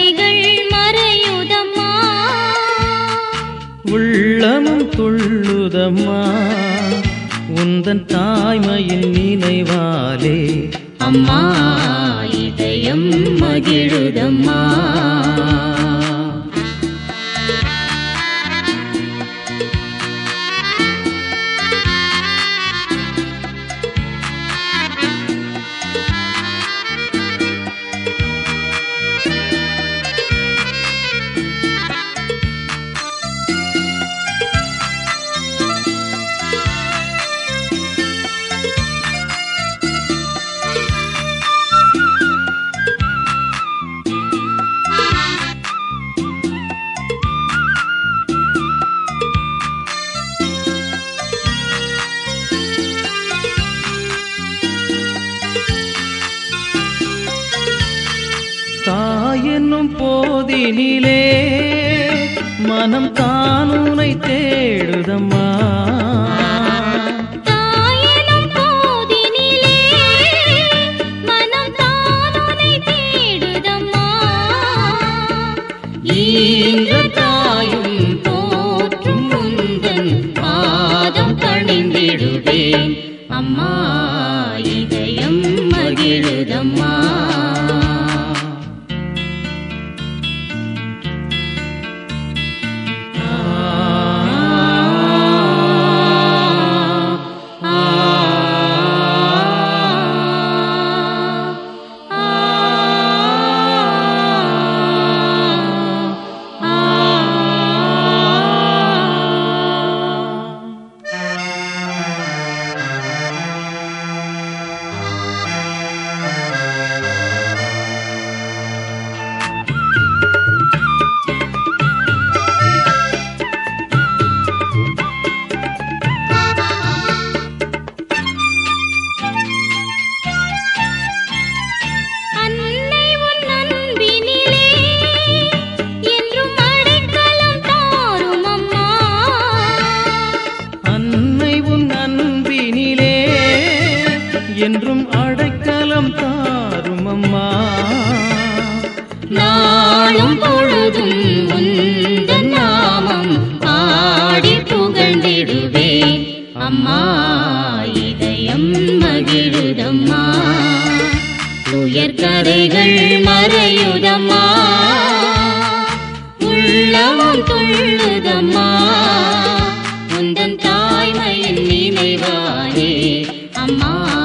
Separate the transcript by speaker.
Speaker 1: கரைகள் மறையுதம்மா
Speaker 2: உள்ளமும் துள்ளுதம்மா உந்தன் தாய்மையின் நினைவாலே
Speaker 1: அம்மா இதயம் மகிழுதம்மா
Speaker 2: தாயென்னும் போதினிலே மனம் தானுனை தேடுதம்மா
Speaker 1: தாயெனும் போதினிலே மனம் தானுனை தேடுதம்மா ஈன்ற தாயும் போற்றும் உந்தன் பாதம் பணிந்திடுவேன் அம்மா இதயம் மகிழுதம்மா அன்னை உன் அன்பினிலே என்றும் அடைக்கலம் தாரும் அம்மா
Speaker 2: அன்னை உன் அன்பினிலே என்றும் அடைக்கலம் தாரும் அம்மா
Speaker 1: நாளும் பொழுதும் உந்தன் நாமம் ஆடி புகழ்ந்திடுவேன் அம்மா இதயம் மகிழுதம்மா துயர்கரைகள் மறையுதம்மா உள்ளமும் துள்ளுதம்மா உந்தன் தாய்மையின் நினைவானே அம்மா